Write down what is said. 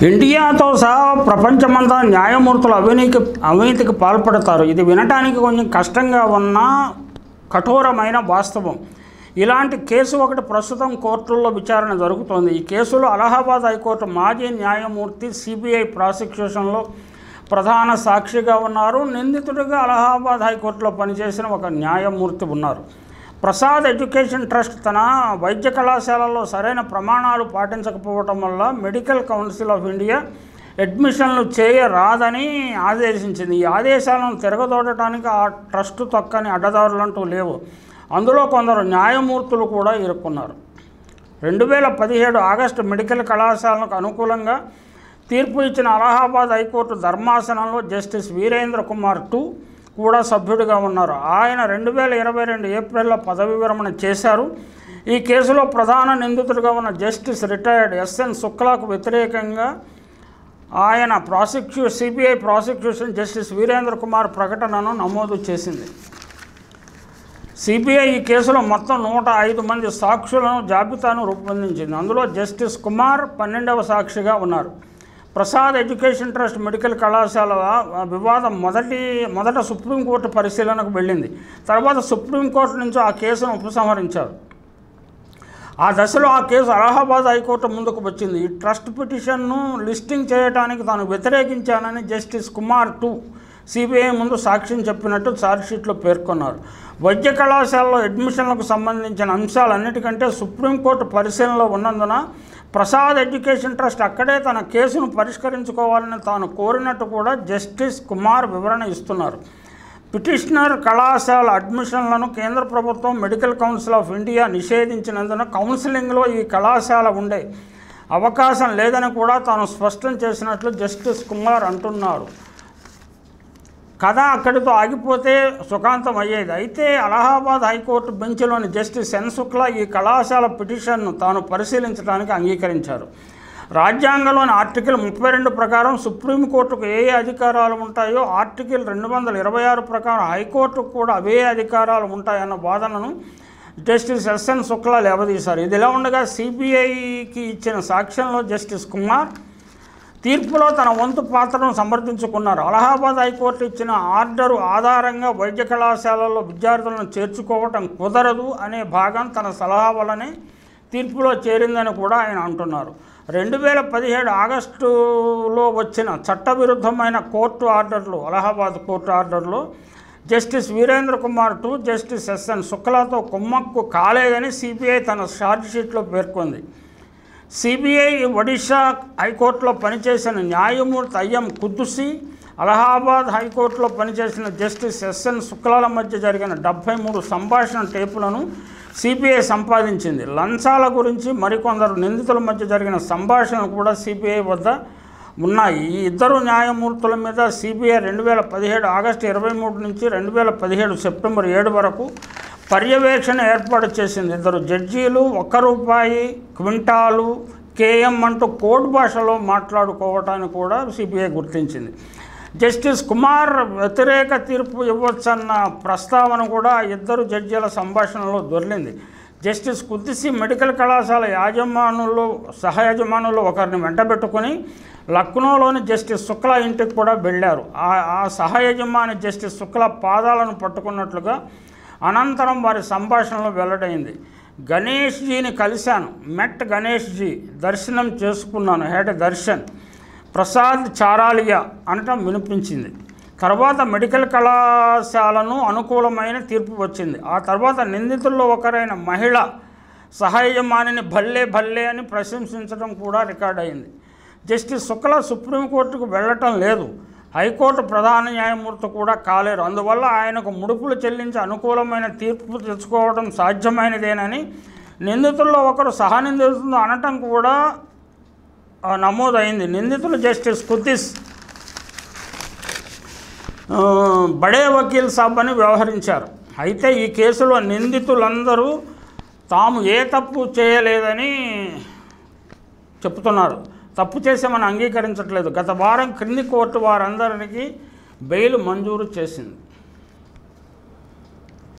ఇండియాతో సహా ప్రపంచమంతా న్యాయమూర్తులు అవినీతి అవినీతికి పాల్పడతారు ఇది వినటానికి కొంచెం కష్టంగా ఉన్న కఠోరమైన వాస్తవం ఇలాంటి కేసు ఒకటి ప్రస్తుతం కోర్టుల్లో విచారణ జరుగుతోంది ఈ కేసులో అలహాబాద్ హైకోర్టు మాజీ న్యాయమూర్తి సిబిఐ ప్రాసిక్యూషన్లో ప్రధాన సాక్షిగా ఉన్నారు నిందితుడిగా అలహాబాద్ హైకోర్టులో పనిచేసిన ఒక న్యాయమూర్తి ఉన్నారు ప్రసాద్ ఎడ్యుకేషన్ ట్రస్ట్ తన వైద్య కళాశాలలో సరైన ప్రమాణాలు పాటించకపోవటం వల్ల మెడికల్ కౌన్సిల్ ఆఫ్ ఇండియా అడ్మిషన్లు చేయరాదని ఆదేశించింది ఈ ఆదేశాలను తిరగదోడటానికి ఆ ట్రస్ట్ తొక్కని అడ్డదారులంటూ లేవు అందులో కొందరు న్యాయమూర్తులు కూడా ఇరుక్కున్నారు రెండు వేల పదిహేడు ఆగస్టు మెడికల్ కళాశాలకు అనుకూలంగా తీర్పు ఇచ్చిన అలహాబాద్ హైకోర్టు ధర్మాసనంలో జస్టిస్ వీరేంద్ర కుమార్ టూ కూడా సభ్యుడిగా ఉన్నారు ఆయన రెండు వేల ఇరవై రెండు ఏప్రిల్లో పదవి విరమణ చేశారు ఈ కేసులో ప్రధాన నిందితుడిగా ఉన్న జస్టిస్ రిటైర్డ్ ఎస్ఎన్ శుక్లాకు వ్యతిరేకంగా ఆయన ప్రాసిక్యూ CBI prosecution justice Virendra Kumar ప్రకటనను నమోదు చేసింది సిబిఐ ఈ కేసులో మొత్తం నూట ఐదు మంది సాక్షులను జాబితాను రూపొందించింది అందులో జస్టిస్ కుమార్ పన్నెండవ సాక్షిగా ఉన్నారు ప్రసాద్ ఎడ్యుకేషన్ ట్రస్ట్ మెడికల్ కళాశాల వివాదం మొదటి మొదట సుప్రీంకోర్టు పరిశీలనకు వెళ్ళింది తర్వాత సుప్రీంకోర్టు నుంచి ఆ కేసును ఉపసంహరించారు ఆ దశలో ఆ కేసు అలహాబాద్ హైకోర్టు ముందుకు వచ్చింది ఈ ట్రస్ట్ పిటిషన్ను లిస్టింగ్ చేయడానికి తాను వ్యతిరేకించానని జస్టిస్ కుమార్ టూ సిబిఐ ముందు సాక్ష్యం చెప్పినట్టు ఛార్జ్షీట్లో పేర్కొన్నారు వైద్య కళాశాలలో అడ్మిషన్లకు సంబంధించిన అంశాలన్నిటికంటే సుప్రీంకోర్టు పరిశీలనలో ఉన్నందున ప్రసాద్ ఎడ్యుకేషన్ ట్రస్ట్ అక్కడే తన కేసును పరిష్కరించుకోవాలని తాను కోరినట్టు కూడా జస్టిస్ కుమార్ వివరణ ఇస్తున్నారు పిటిషనర్ కళాశాల అడ్మిషన్లను కేంద్ర ప్రభుత్వం మెడికల్ కౌన్సిల్ ఆఫ్ ఇండియా నిషేధించినందున కౌన్సిలింగ్లో ఈ కళాశాల ఉండే అవకాశం లేదని కూడా తాను స్పష్టం చేసినట్లు జస్టిస్ కుమార్ అంటున్నారు కథ అక్కడితో ఆగిపోతే సుఖాంతం అయ్యేది అయితే అలహాబాద్ హైకోర్టు బెంచ్లోని జస్టిస్ ఎన్ శుక్లా ఈ కళాశాల పిటిషన్ను తాను పరిశీలించడానికి అంగీకరించారు రాజ్యాంగంలోని ఆర్టికల్ ముప్పై రెండు ప్రకారం సుప్రీంకోర్టుకు ఏ ఏ అధికారాలు ఉంటాయో ఆర్టికల్ రెండు వందల ఇరవై ఆరు ప్రకారం హైకోర్టుకు కూడా అవే అధికారాలు ఉంటాయన్న వాదనను జస్టిస్ ఎస్ఎన్ శుక్లా లేవదీశారు ఇదిలా ఉండగా సిబిఐకి ఇచ్చిన సాక్ష్యంలో జస్టిస్ కుమార్ తీర్పులో తన వంతు పాత్రను సమర్థించుకున్నారు అలహాబాద్ హైకోర్టు ఇచ్చిన ఆర్డరు ఆధారంగా వైద్య కళాశాలల్లో విద్యార్థులను చేర్చుకోవటం కుదరదు అనే భాగం తన సలహా వల్లనే తీర్పులో చేరిందని కూడా ఆయన అంటున్నారు రెండు వేల పదిహేడు ఆగస్టులో వచ్చిన చట్టవిరుద్ధమైన కోర్టు ఆర్డర్లు అలహాబాద్ కోర్టు ఆర్డర్లో justice Virendra Kumar two justice SN శుక్లాతో కుమ్మక్కు కాలేదని సిబిఐ తన ఛార్జ్షీట్లో పేర్కొంది సిబిఐ ఒడిషా హైకోర్టులో పనిచేసిన న్యాయమూర్తి అయ్యం కుద్దుసి అలహాబాద్ హైకోర్టులో పనిచేసిన జస్టిస్ ఎస్ఎన్ శుక్లాల మధ్య జరిగిన డెబ్భై మూడు సంభాషణ టేపులను సిబిఐ సంపాదించింది లంచాల గురించి మరికొందరు నిందితుల మధ్య జరిగిన సంభాషణలు కూడా సిబిఐ వద్ద ఉన్నాయి ఈ ఇద్దరు న్యాయమూర్తుల మీద సిబిఐ రెండు వేల పదిహేడు ఆగస్టు ఇరవై మూడు నుంచి రెండు వేల పదిహేడు సెప్టెంబర్ ఏడు వరకు పర్యవేక్షణ ఏర్పాటు చేసింది ఇద్దరు జడ్జీలు ఒక్క రూపాయి క్వింటాలు కేఎం అంటూ కోడ్ భాషలో మాట్లాడుకోవటాన్ని కూడా సిబిఐ గుర్తించింది జస్టిస్ కుమార్ వ్యతిరేక తీర్పు ఇవ్వచ్చన్న ప్రస్తావన కూడా ఇద్దరు జడ్జీల సంభాషణలో దొర్లింది జస్టిస్ కుద్దిసి మెడికల్ కళాశాల యాజమానులు సహయజమానులు ఒకరిని వెంటబెట్టుకొని లక్నోలోని జస్టిస్ శుక్లా ఇంటికి కూడా వెళ్ళారు ఆ ఆ సహయజమాని జస్టిస్ శుక్లా పాదాలను పట్టుకున్నట్లుగా అనంతరం వారి సంభాషణలో వెల్లడైంది గణేష్జీని కలిశాను మెట్ గణేష్జీ దర్శనం చేసుకున్నాను హేట దర్శన్ ప్రసాద్ చారాలియా అనటం వినిపించింది తర్వాత మెడికల్ కళాశాలను అనుకూలమైన తీర్పు వచ్చింది ఆ తర్వాత నిందితుల్లో ఒకరైన మహిళ సహాయమానిని భల్లే భల్లే అని ప్రశంసించడం కూడా రికార్డ్ అయింది జస్టిస్ శుక్ల సుప్రీంకోర్టుకు వెళ్ళటం లేదు హైకోర్టు ప్రధాన న్యాయమూర్తి కూడా కాలేరు అందువల్ల ఆయనకు ముడుపులు చెల్లించి అనుకూలమైన తీర్పు తెచ్చుకోవడం సాధ్యమైనదేనని నిందితుల్లో ఒకరు సహనిందితులు అనటం కూడా ఆ, నమోదైంది నిందితులు జస్టిస్ కుద్దిస్ ఆ, బడే వకీల్ సాబ్ అని వ్యవహరించారు అయితే ఈ కేసులో నిందితులందరూ తాము ఏ తప్పు చేయలేదని చెప్తున్నారు తప్పు చేసామని అంగీకరించట్లేదు గత వారం క్రింది కోర్టు వారందరికీ బెయిల్ మంజూరు చేసింది